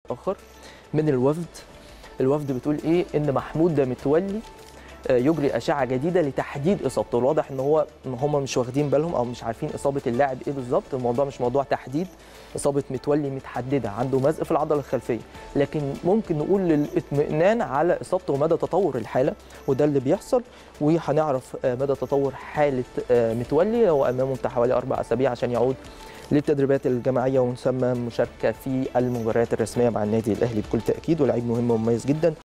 اخر من الوفد الوفد بتقول ايه ان محمود متولي آه، يجري اشعه جديده لتحديد اصابته الواضح ان هو ان هم مش واخدين بالهم او مش عارفين اصابه اللاعب ايه بالظبط الموضوع مش موضوع تحديد اصابه متولي متحدده عنده مزق في العضله الخلفيه لكن ممكن نقول للاطمئنان على اصابته ومدى تطور الحاله وده اللي بيحصل وهنعرف آه، مدى تطور حاله آه، متولي هو امامه بتاع حوالي اربع اسابيع عشان يعود للتدريبات الجماعيه ونسمى مشاركه في المباريات الرسميه مع النادي الاهلي بكل تاكيد ولاعيب مهم ومميز جدا